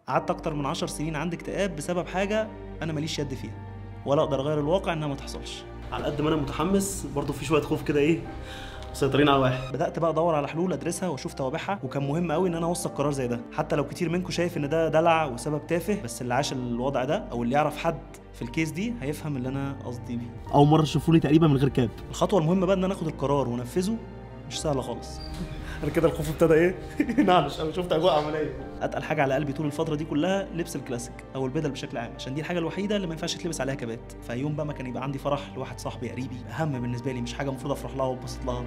قعدت اكتر من 10 سنين عندي اكتئاب بسبب حاجه انا ماليش يد فيها ولا اقدر اغير الواقع انها ما تحصلش على قد ما انا متحمس برضه في شويه خوف كده ايه مسيطرين على واحد بدات بقى ادور على حلول ادرسها واشوف توابعها وكان مهم قوي ان انا اوثق قرار زي ده حتى لو كتير منكم شايف ان ده دلع وسبب تافه بس اللي عاش الوضع ده او اللي يعرف حد في الكيس دي هيفهم اللي انا قصدي بيه اول مره تشوفوني تقريبا من غير كاب الخطوه المهمه بقى ان انا اخد القرار وانفذه مش سهله خالص انا كده الخوف ابتدى ايه نعلش انا شفت اجواء عمليه اتقل حاجه على قلبي طول الفتره دي كلها لبس الكلاسيك او البدل بشكل عام عشان دي الحاجه الوحيده اللي ما ينفعش تلبس عليها كبات فيوم بقى ما كان يبقى عندي فرح لواحد صاحبي قريبي اهم بالنسبه لي مش حاجه المفروض افرح لها واتبسط لها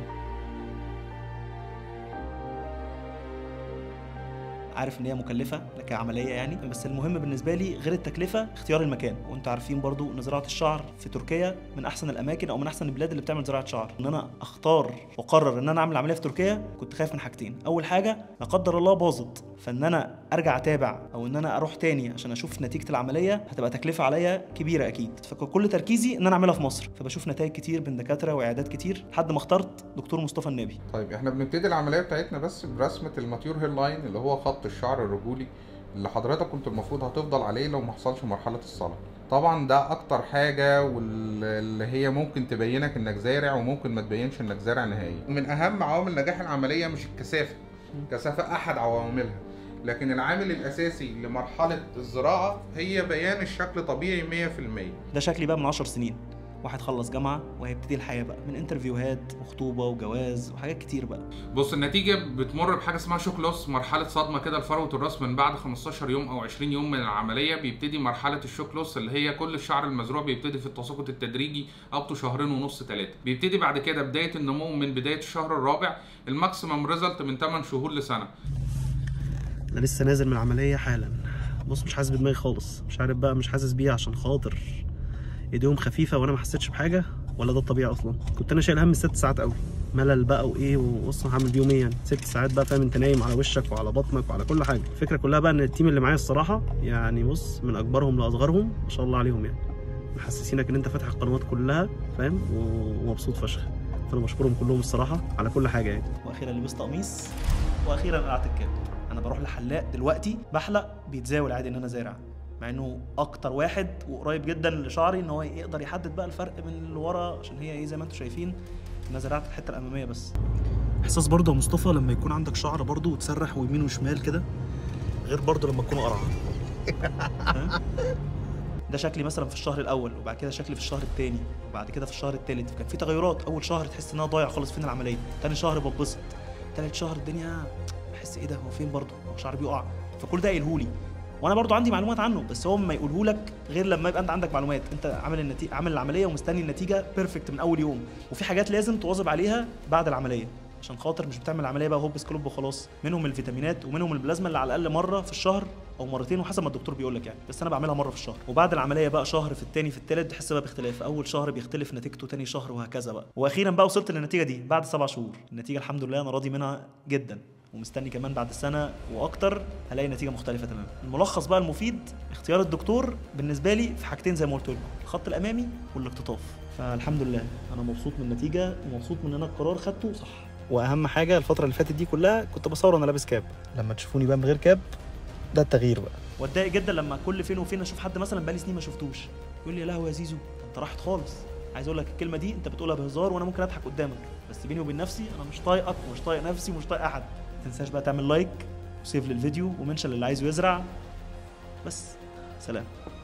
عارف ان هي مكلفه كعمليه يعني بس المهم بالنسبه لي غير التكلفه اختيار المكان وانتوا عارفين برضو ان زراعه الشعر في تركيا من احسن الاماكن او من احسن البلاد اللي بتعمل زراعه شعر ان انا اختار واقرر ان انا اعمل عمليه في تركيا كنت خايف من حاجتين اول حاجه لا قدر الله باظت فان انا ارجع اتابع او ان انا اروح تاني عشان اشوف نتيجه العمليه هتبقى تكلفه عليا كبيره اكيد فكل تركيزي ان انا اعملها في مصر فبشوف نتائج كتير من دكاتره وعيادات كتير لحد ما اخترت دكتور مصطفى النبي طيب احنا بنبتدي العمليه بتاعتنا بس برسمه الماتيور هير لاين اللي هو خط الشعر الرجولي اللي حضرتك كنت المفروض هتفضل عليه لو ما حصلش مرحله الصلع طبعا ده اكتر حاجه واللي هي ممكن تبينك انك زارع وممكن ما تبينش انك زارع نهائي من اهم عوامل نجاح العمليه مش الكثافه الكثافه احد عواملها لكن العامل الاساسي لمرحله الزراعه هي بيان الشكل طبيعي 100% ده شكلي بقى من 10 سنين واحد خلص جامعه وهيبتدي الحياه بقى من انترفيوهات وخطوبه وجواز وحاجات كتير بقى بص النتيجه بتمر بحاجه اسمها شوك لوس مرحله صدمه كده لفروه الراس من بعد 15 يوم او 20 يوم من العمليه بيبتدي مرحله الشوك لوس اللي هي كل الشعر المزروع بيبتدي في التساقط التدريجي اب تو شهرين ونص ثلاثه بيبتدي بعد كده بدايه النمو من بدايه الشهر الرابع الماكسيمم ريزلت من 8 شهور لسنه انا لسه نازل من العمليه حالا بص مش حاسس بدماغي خالص مش عارف بقى مش حاسس بيها عشان خاطر ايديهم خفيفه وانا ما حسيتش بحاجه ولا ده الطبيعي اصلا كنت انا شايل هم الست ساعات قوي ملل بقى وايه واصلا هعمل بيهم ايه يعني ست ساعات بقى فاهم انت نايم على وشك وعلى بطنك وعلى كل حاجه الفكره كلها بقى ان التيم اللي معايا الصراحه يعني بص من اكبرهم لاصغرهم ما شاء الله عليهم يعني محسسينك ان انت فاتح القنوات كلها فاهم ومبسوط فشخ فانا بشكرهم كلهم الصراحه على كل حاجه يعني واخيرا لبست قميص واخيرا قلعت الكاب انا بروح لحلاق دلوقتي بحلق بيتزاول عادي ان انا زارع مع انه اكتر واحد وقريب جدا لشعري ان هو يقدر يحدد بقى الفرق من اللي ورا عشان هي ايه زي ما انتم شايفين انا زرعت الحته الاماميه بس احساس برضه يا مصطفى لما يكون عندك شعر برضه وتسرح ويمين وشمال كده غير برضه لما تكون قرعه ده شكلي مثلا في الشهر الاول وبعد كده شكلي في الشهر الثاني وبعد كده في الشهر الثالث كان في تغيرات اول شهر تحس ان انا ضايع خالص فين العمليه ثاني شهر بتبسط ثالث شهر الدنيا بحس ايه ده هو فين برضه هو شعري بيقع فكل ده قايلهولي وانا برضو عندي معلومات عنه بس هو ما يقوله لك غير لما يبقى انت عندك معلومات انت عامل النتيجه عامل العمليه ومستني النتيجه بيرفكت من اول يوم وفي حاجات لازم تواظب عليها بعد العمليه عشان خاطر مش بتعمل عمليه بقى هوب سكلوب وخلاص منهم الفيتامينات ومنهم البلازما اللي على الاقل مره في الشهر او مرتين وحسب ما الدكتور بيقول لك يعني بس انا بعملها مره في الشهر وبعد العمليه بقى شهر في التاني في التالت بتحس بقى باختلاف اول شهر بيختلف نتيجته تاني شهر وهكذا بقى واخيرا بقى وصلت للنتيجه دي بعد سبع شهور النتيجه الحمد لله انا راضي منها جدا ومستني كمان بعد سنه واكتر هلاقي نتيجه مختلفه تماما الملخص بقى المفيد اختيار الدكتور بالنسبه لي في حاجتين زي ما قلت لكم الخط الامامي والاقتطاف فالحمد لله انا مبسوط من النتيجه ومبسوط من ان انا القرار خدته صح واهم حاجه الفتره اللي فاتت دي كلها كنت بصور وانا لابس كاب لما تشوفوني بقى من غير كاب ده التغيير بقى واتضايق جدا لما كل فين وفين اشوف حد مثلا بقالي سنين ما شفتوش يقول لي يا لهوي يا زيزو انت راحت خالص عايز اقول لك الكلمه دي انت بتقولها بهزار وانا ممكن اضحك قدامك بس بيني وبين نفسي انا مش طايقك ومش طايق نفسي ومش طايق احد ما تنساش بقى تعمل لايك وسيف للفيديو ومنشن للي عايزه يزرع بس سلام